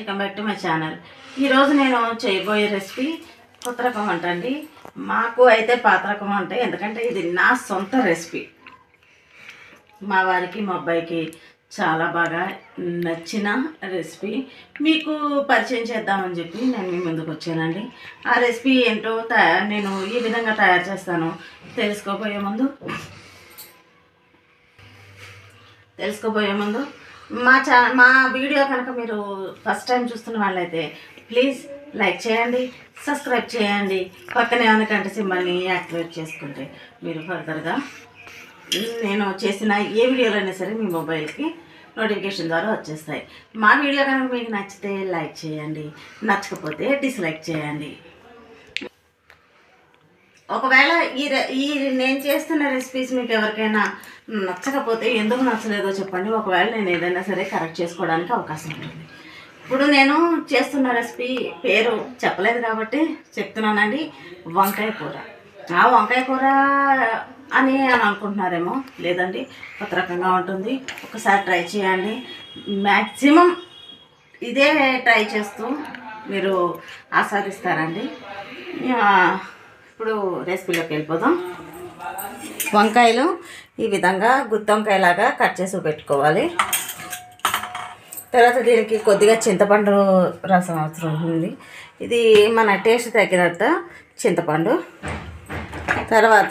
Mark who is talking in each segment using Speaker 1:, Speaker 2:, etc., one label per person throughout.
Speaker 1: Welcome back to my channel ఈరోజు నేను చేయబోయే రెసిపీ కొత్త రకం వంట అండి మాకు అయితే పాత రకం వంట ఎందుకంటే ఇది నా సొంత రెసిపీ మా వారికి మా అబ్బాయికి చాలా బాగా నచ్చిన రెసిపీ మీకు పరిచయం చేద్దామని చెప్పి నేను మీ ముందుకు వచ్చానండి ఆ రెసిపీ ఏంటో తయా నేను ఈ విధంగా తయారు చేస్తాను తెలుసుకోబోయే ముందు తెలుసుకోబోయే ముందు మా ఛా మా వీడియో కనుక మీరు ఫస్ట్ టైం చూస్తున్న వాళ్ళైతే ప్లీజ్ లైక్ చేయండి సబ్స్క్రైబ్ చేయండి పక్కనే ఉన్న గంట సింబల్ని యాక్టివేట్ చేసుకుంటే మీరు ఫర్దర్గా నేను చేసిన ఏ వీడియోలైనా సరే మీ మొబైల్కి నోటిఫికేషన్ ద్వారా వచ్చేస్తాయి మా వీడియో కనుక మీకు నచ్చితే లైక్ చేయండి నచ్చకపోతే డిస్లైక్ చేయండి ఒకవేళ ఈ రె- ఈ నేను చేస్తున్న రెసిపీస్ మీకు ఎవరికైనా నచ్చకపోతే ఎందుకు నచ్చలేదో చెప్పండి ఒకవేళ నేను ఏదైనా సరే కరెక్ట్ చేసుకోవడానికి అవకాశం ఉంటుంది ఇప్పుడు నేను చేస్తున్న రెసిపీ పేరు చెప్పలేదు కాబట్టి చెప్తున్నానండి వంకాయ కూర ఆ వంకాయ కూర అని అని అనుకుంటున్నారేమో లేదండి కొత్త రకంగా ఉంటుంది ఒకసారి ట్రై చేయండి మ్యాక్సిమం ఇదే ట్రై చేస్తూ మీరు ఆస్వాదిస్తారండి ఆ, ఇప్పుడు రెసిపీలోకి వెళ్ళిపోదాం వంకాయలు ఈ విధంగా గుత్తి వంకాయలాగా కట్ చేసి పెట్టుకోవాలి తర్వాత దీనికి కొద్దిగా చింతపండు రసం అవసరం ఉంటుంది ఇది మన టేస్ట్ తగినంత చింతపండు తర్వాత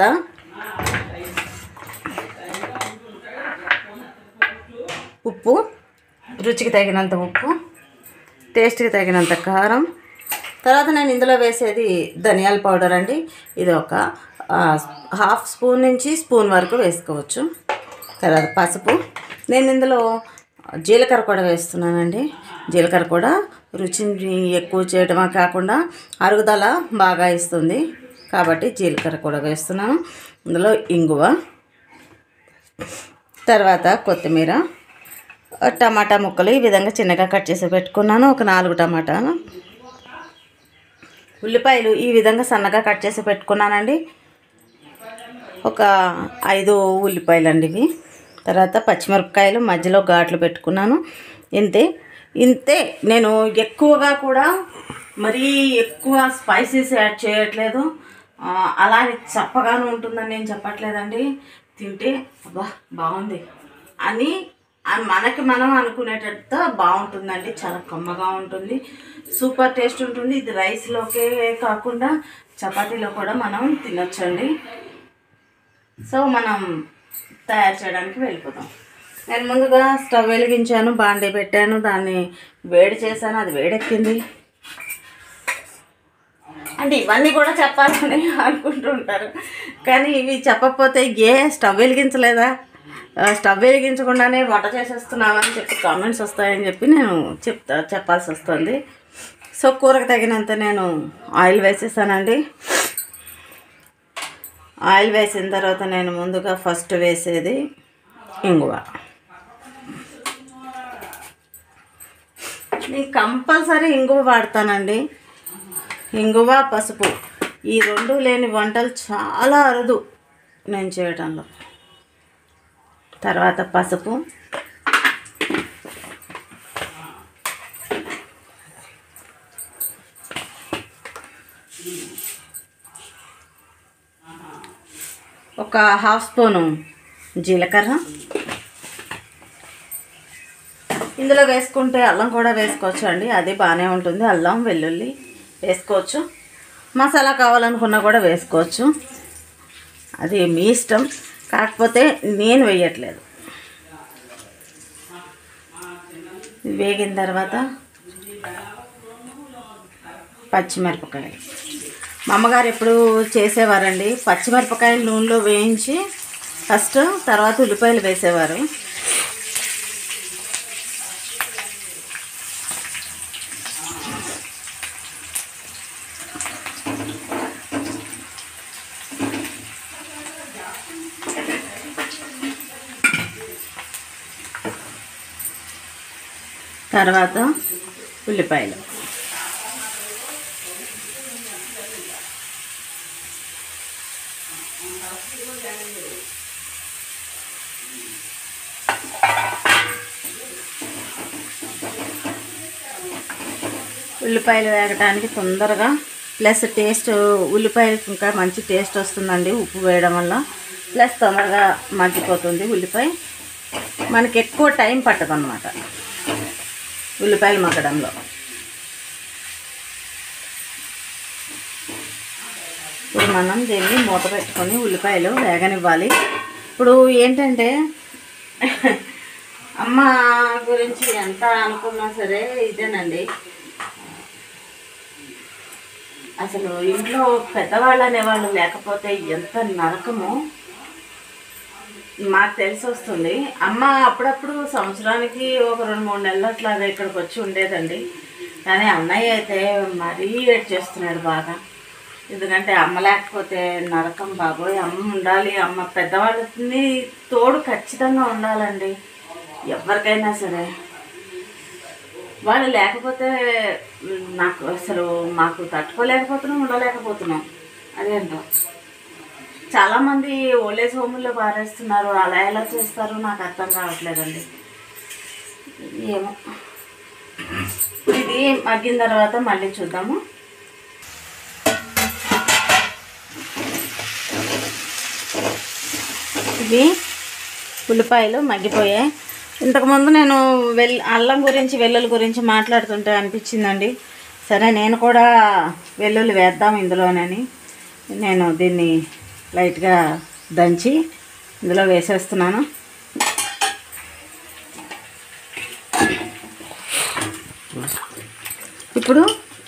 Speaker 1: ఉప్పు రుచికి తగినంత ఉప్పు టేస్ట్కి తగినంత కారం తర్వాత నేను ఇందులో వేసేది ధనియాల పౌడర్ అండి ఇది ఒక ఆ, హాఫ్ స్పూన్ నుంచి స్పూన్ వరకు వేసుకోవచ్చు తర్వాత పసుపు నేను ఇందులో జీలకర్ర కూడా వేస్తున్నానండి జీలకర్ర కూడా రుచిని ఎక్కువ చేయడమే కాకుండా అరుగుదల బాగా ఇస్తుంది కాబట్టి జీలకర్ర కూడా వేస్తున్నాను ఇందులో ఇంగువ తర్వాత కొత్తిమీర టమాటా ముక్కలు ఈ విధంగా చిన్నగా కట్ చేసి పెట్టుకున్నాను ఒక నాలుగు టమాటాలు ఉల్లిపాయలు ఈ విధంగా సన్నగా కట్ చేసి పెట్టుకున్నానండి ఒక ఐదు ఉల్లిపాయలు అండి ఇవి తర్వాత పచ్చిమిరపకాయలు మధ్యలో ఘాట్లు పెట్టుకున్నాను ఇంతే ఇంతే నేను ఎక్కువగా కూడా మరీ ఎక్కువ స్పైసెస్ యాడ్ చేయట్లేదు ఆ, అలానే చప్పగాను ఉంటుందని నేను చెప్పట్లేదండి తింటే అబ్బా బాగుంది అని ఆ మనకి మనం అనుకునేటట్టు బాగుంటుందండి చాలా కమ్మగా ఉంటుంది సూపర్ టేస్ట్ ఉంటుంది ఇది రైస్లోకే కాకుండా చపాతీలో కూడా మనం తినొచ్చండి సో మనం తయారు చేయడానికి వెళ్ళిపోదాం నేను ముందుగా స్టవ్ వెలిగించాను బాండీ పెట్టాను దాన్ని వేడి చేశాను అది వేడెక్కింది అంటే ఇవన్నీ కూడా చెప్పాలని అనుకుంటుంటారు కానీ ఇవి చెప్పకపోతే ఏ స్టవ్ వెలిగించలేదా ఆ, స్టవ్ వెలిగించకుండానే వంట చేసేస్తున్నామని చెప్పి కామెంట్స్ వస్తాయని చెప్పి నేను చెప్తా చెప్పాల్సి వస్తుంది సో కూరకు తగినంత నేను ఆయిల్ వేసేసానండి ఆయిల్ వేసిన తర్వాత నేను ముందుగా ఫస్ట్ వేసేది ఇంగువ నేను కంపల్సరీ ఇంగువ వాడతానండి ఇంగువ పసుపు ఈ రెండు లేని వంటలు చాలా అరుదు నేను చేయటంలో తర్వాత పసుపు ఒక హాఫ్ స్పూను జీలకర్ర ఇందులో వేసుకుంటే అల్లం కూడా వేసుకోవచ్చు అండి అది బాగానే ఉంటుంది అల్లం వెల్లుల్లి వేసుకోవచ్చు మసాలా కావాలనుకున్నా కూడా వేసుకోవచ్చు అది మీ ఇష్టం కాకపోతే నేను వేయట్లేదు ఇది వేగిన తర్వాత పచ్చిమిరపకాయలు మా అమ్మగారు ఎప్పుడు చేసేవారండి పచ్చిమిరపకాయలు నూనెలో వేయించి ఫస్ట్ తర్వాత ఉల్లిపాయలు వేసేవారు తర్వాత ఉల్లిపాయలు ఉల్లిపాయలు వేగడానికి తొందరగా ప్లస్ టేస్ట్ ఉల్లిపాయలకు ఇంకా మంచి టేస్ట్ వస్తుందండి ఉప్పు వేయడం వల్ల ప్లస్ తొందరగా మగ్గిపోతుంది ఉల్లిపాయ మనకి ఎక్కువ టైం పట్టదు అనమాట ఉల్లిపాయలు మగ్గడంలో ఇప్పుడు మనం దీన్ని మూత పెట్టుకొని ఉల్లిపాయలు వేగనివ్వాలి ఇప్పుడు ఏంటంటే అమ్మ గురించి ఎంత అనుకున్నా సరే ఇదేనండి అసలు ఇంట్లో పెద్దవాళ్ళు అనేవాళ్ళు లేకపోతే ఎంత నరకమో మాకు తెలిసి వస్తుంది అమ్మ అప్పుడప్పుడు సంవత్సరానికి ఒక రెండు మూడు నెలలు అట్లా ఇక్కడికి వచ్చి ఉండేదండి కానీ అన్నయ్య అయితే మరీ ఏడ్ చేస్తున్నాడు బాగా ఎందుకంటే అమ్మ లేకపోతే నరకం బాబోయ్ అమ్మ ఉండాలి అమ్మ పెద్దవాళ్ళని తోడు ఖచ్చితంగా ఉండాలండి ఎవరికైనా సరే వాళ్ళు లేకపోతే మ్, నాకు అసలు మాకు తట్టుకోలేకపోతున్నాం ఉండలేకపోతున్నాం అదేంటో చాలామంది ఓల్డేజ్ హోముల్లో పారేస్తున్నారు అలా ఎలా చేస్తారో నాకు అర్థం కావట్లేదండి ఏమో ఇది మగ్గిన తర్వాత మళ్ళీ చూద్దాము ఇవి ఉల్లిపాయలు మగ్గిపోయాయి ఇంతకుముందు నేను వెల్ అల్లం గురించి వెల్లుల్లి గురించి మాట్లాడుతుంటే అనిపించిందండి సరే నేను కూడా వెల్లుల్లి వేద్దాం ఇందులోనని నేను దీన్ని లైట్గా దంచి ఇందులో వేసేస్తున్నాను ఇప్పుడు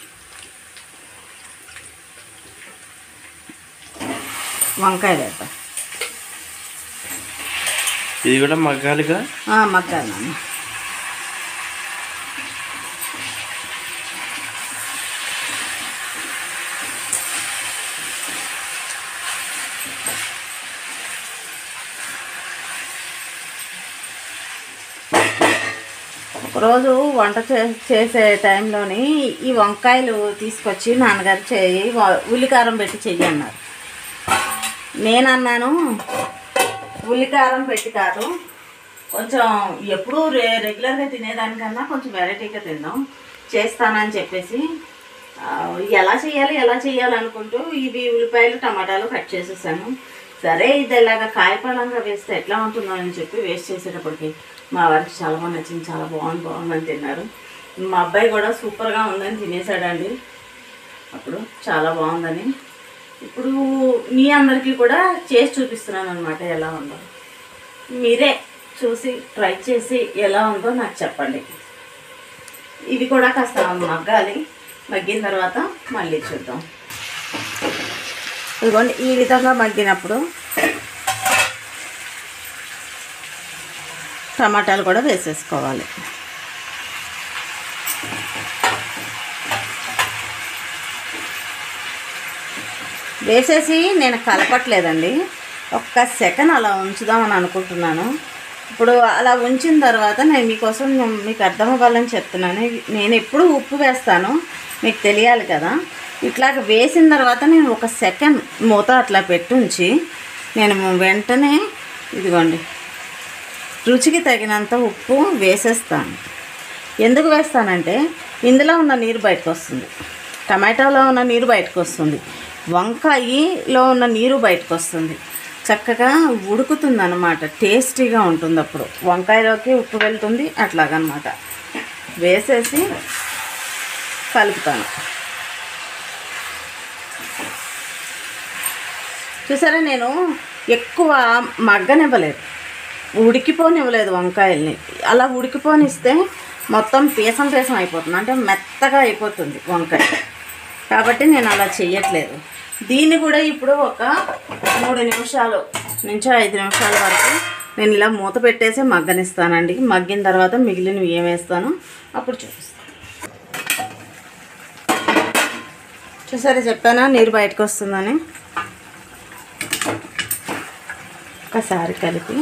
Speaker 1: వంకాయ వేద్దాం
Speaker 2: ఇది కూడా మగ్గాలిగా
Speaker 1: ఆ, మగ్గాలి నాన్న ఒకరోజు వంట చే చేసే టైంలోని ఈ వంకాయలు తీసుకొచ్చి నాన్నగారు చేయి వ- ఉల్లికారం పెట్టి చెయ్యి అన్నారు నేను అన్నాను ఉల్లికారం పెట్టి కాదు కొంచెం ఎప్పుడూ రె రెగ్యులర్గా తినేదానికన్నా కొంచెం వెరైటీగా తిందాం చేస్తానని చెప్పేసి ఆ, ఎలా చేయాలి ఎలా చేయాలి అనుకుంటూ ఇవి ఉల్లిపాయలు టమాటాలు కట్ చేసేసాను సరే ఇది ఇలాగ కాయపడంగా వేస్తే ఎట్లా ఉంటుందో అని చెప్పి వేస్ట్ చేసేటప్పటికి మా వారికి చాలా బాగా నచ్చింది చాలా బాగుంది బాగుందని తిన్నారు మా అబ్బాయి కూడా సూపర్గా ఉందని తినేసాడండి అప్పుడు చాలా బాగుందని ఇప్పుడు మీ అందరికీ కూడా చేసి చూపిస్తున్నాను అనమాట ఎలా ఉందో మీరే చూసి ట్రై చేసి ఎలా ఉందో నాకు చెప్పండి ఇది కూడా కాస్త మగ్గాలి మగ్గిన తర్వాత మళ్ళీ చూద్దాం ఇదిగోండి ఈ విధంగా మగ్గినప్పుడు టమాటాలు కూడా వేసేసుకోవాలి వేసేసి నేను కలపట్లేదండి ఒక్క సెకండ్ అలా ఉంచుదామని అనుకుంటున్నాను ఇప్పుడు అలా ఉంచిన తర్వాత నేను మీకోసం మీకు అర్థం అవ్వాలని చెప్తున్నాను నేను ఎప్పుడు ఉప్పు వేస్తాను మీకు తెలియాలి కదా ఇట్లాగ వేసిన తర్వాత నేను ఒక సెకండ్ మూత అట్లా పెట్టుంచి నేను వెంటనే ఇదిగోండి రుచికి తగినంత ఉప్పు వేసేస్తాను ఎందుకు వేస్తానంటే ఇందులో ఉన్న నీరు బయటకు వస్తుంది టమాటాలో ఉన్న నీరు బయటకు వస్తుంది వంకాయలో ఉన్న నీరు బయటకు వస్తుంది చక్కగా ఉడుకుతుంది అనమాట టేస్టీగా ఉంటుంది అప్పుడు వంకాయలోకి ఉప్పు వెళ్తుంది అట్లాగనమాట వేసేసి కలుపుతాను చూసారా నేను ఎక్కువ మగ్గనివ్వలేదు ఉడికిపోనివ్వలేదు వంకాయల్ని అలా ఉడికిపోనిస్తే మొత్తం పీసం పీసం అయిపోతుంది అంటే మెత్తగా అయిపోతుంది వంకాయ కాబట్టి నేను అలా చెయ్యట్లేదు దీన్ని కూడా ఇప్పుడు ఒక మూడు నిమిషాలు నుంచి ఐదు నిమిషాల వరకు నేను ఇలా మూత పెట్టేసి మగ్గనిస్తానండి మగ్గిన తర్వాత మిగిలినవి ఏం వేస్తానో అప్పుడు చూపిస్తాను చూసారా చెప్పానా నీరు బయటకు వస్తుందని ఒకసారి కలిపి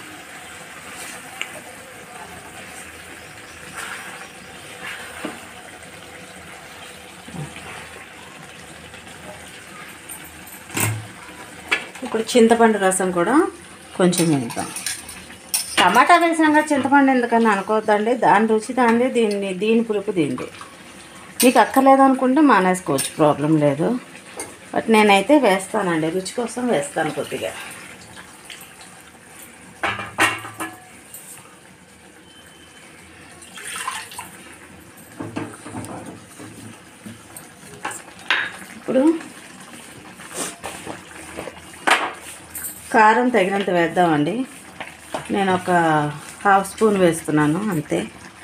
Speaker 1: ఇప్పుడు చింతపండు రసం కూడా కొంచెం వేద్దాం టమాటా వేసాక చింతపండు ఎందుకని అనుకోవద్దండి దాని రుచి దాంది దీన్ని దీని పులుపు దీనిది మీకు అక్కర్లేదు అనుకుంటే మానేసుకోవచ్చు ప్రాబ్లం లేదు బట్ నేనైతే వేస్తానండి రుచి కోసం వేస్తాను కొద్దిగా ఇప్పుడు కారం తగినంత వేద్దామండి నేను ఒక హాఫ్ స్పూన్ వేస్తున్నాను అంతే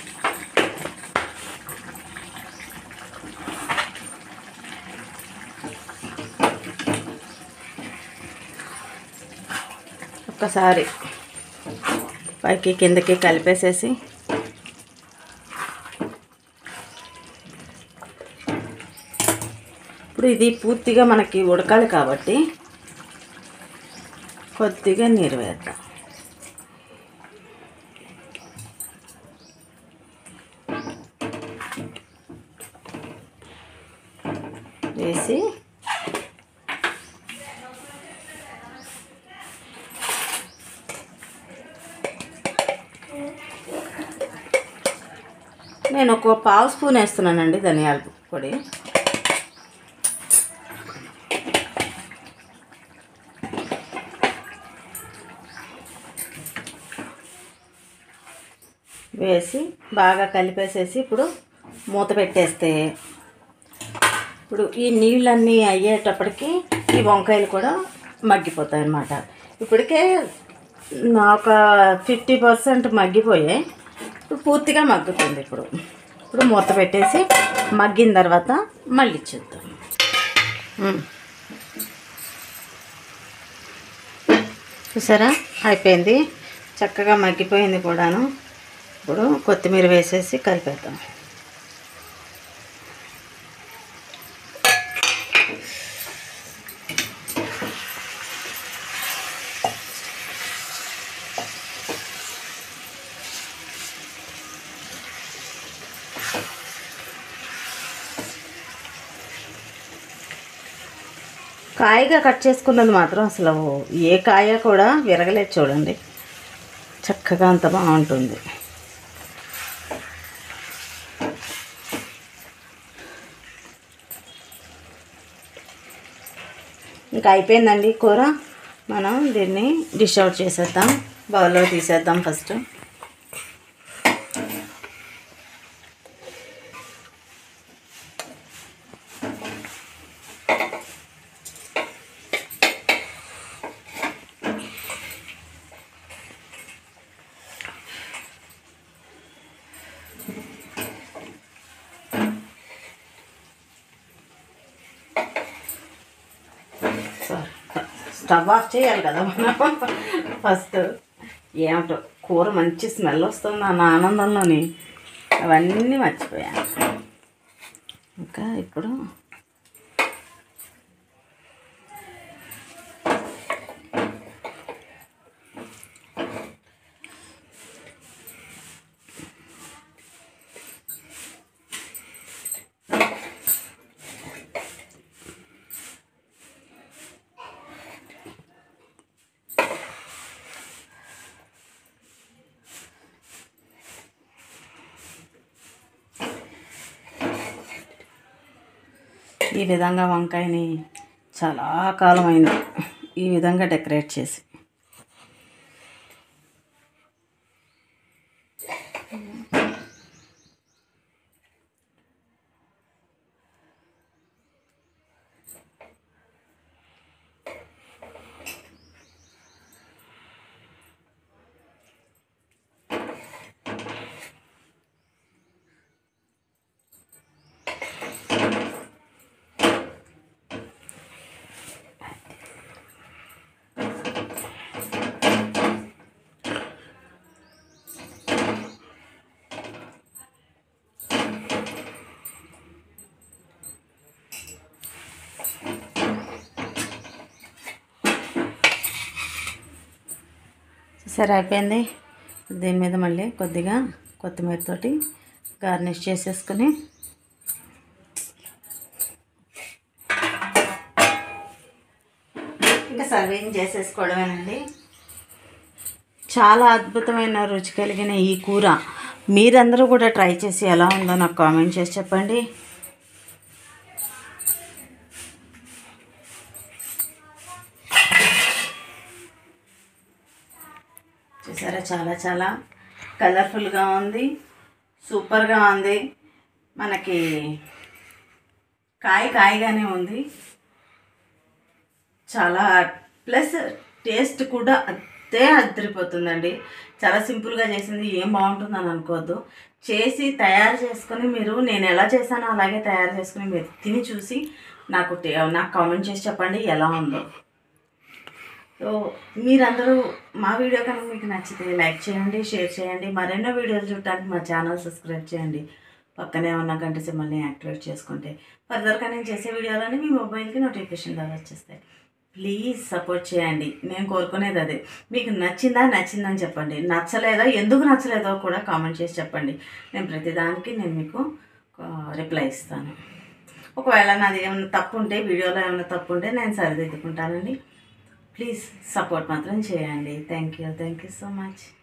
Speaker 1: ఒక్కసారి పైకి కిందకి కలిపేసేసి ఇప్పుడు ఇది పూర్తిగా మనకి ఉడకాలి కాబట్టి కొద్దిగా నీరు వేద్దాం వేసి నేను ఒక పావు స్పూన్ వేస్తున్నానండి ధనియాల పొడి వేసి బాగా కలిపేసేసి ఇప్పుడు మూత పెట్టేస్తే ఇప్పుడు ఈ నీళ్ళన్నీ అయ్యేటప్పటికి ఈ వంకాయలు కూడా మగ్గిపోతాయి అన్నమాట ఇప్పటికే ఒక ఫిఫ్టీ పర్సెంట్ మగ్గిపోయాయి ఇప్పుడు పూర్తిగా మగ్గుతుంది ఇప్పుడు ఇప్పుడు మూత పెట్టేసి మగ్గిన తర్వాత మళ్ళీ చూద్దాం ఉమ్. చూసారా అయిపోయింది చక్కగా మగ్గిపోయింది కూడాను ఇప్పుడు కొత్తిమీర వేసేసి కలిపేద్దాం కాయగా కట్ చేసుకున్నది మాత్రం అసలు ఏ కాయ కూడా విరగలేదు చూడండి చక్కగా అంత బాగుంటుంది ఇంకా అయిపోయిందండి కూర మనం దీన్ని డిష్ అవుట్ చేసేద్దాం బౌల్లో తీసేద్దాం ఫస్ట్ స్టవ్ ఆఫ్ చేయాలి కదా మనం ఫస్ట్ ఏమిటో కూర మంచి స్మెల్ వస్తుంది నా ఆనందంలోని అవన్నీ మర్చిపోయాను ఇంకా ఇప్పుడు ఈ విధంగా వంకాయని చాలా కాలం అయింది ఈ విధంగా డెకరేట్ చేసి సరే అయిపోయింది దీని మీద మళ్ళీ కొద్దిగా కొత్తిమీరతోటి గార్నిష్ చేసేసుకుని ఇంకా సర్వింగ్ చేసేసుకోవడమేనండి చాలా అద్భుతమైన రుచి కలిగిన ఈ కూర మీరందరూ కూడా ట్రై చేసి ఎలా ఉందో నాకు కామెంట్ చేసి చెప్పండి చూసారా చాలా చాలా కలర్ఫుల్గా ఉంది సూపర్గా ఉంది మనకి కాయ కాయగానే ఉంది చాలా ప్లస్ టేస్ట్ కూడా అంతే అదిరిపోతుందండి చాలా సింపుల్గా చేసింది ఏం బాగుంటుందని అనుకోవద్దు చేసి తయారు చేసుకొని మీరు నేను ఎలా చేశానో అలాగే తయారు చేసుకొని మీరు తిని చూసి నాకు టే- నాకు కామెంట్ చేసి చెప్పండి ఎలా ఉందో సో మీరందరూ మా వీడియో కనుక మీకు నచ్చితే లైక్ చేయండి షేర్ చేయండి మరెన్నో వీడియోలు చూడటానికి మా ఛానల్ సబ్స్క్రైబ్ చేయండి పక్కనే ఉన్న గంట సింబల్ని యాక్టివేట్ చేసుకుంటే ఫర్దర్గా నేను చేసే వీడియోలన్నీ మీ మొబైల్కి నోటిఫికేషన్ ద్వారా వచ్చేస్తాయి ప్లీజ్ సపోర్ట్ చేయండి నేను కోరుకునేది అదే మీకు నచ్చిందా నచ్చిందని చెప్పండి నచ్చలేదా ఎందుకు నచ్చలేదో కూడా కామెంట్ చేసి చెప్పండి నేను ప్రతిదానికి నేను మీకు రిప్లై ఇస్తాను ఒకవేళ నాది ఏమైనా తప్పు ఉంటే వీడియోలో ఏమైనా తప్పు ఉంటే నేను సరిదిద్దుకుంటానండి ప్లీజ్ సపోర్ట్ మాత్రం చేయండి thank you thank you so much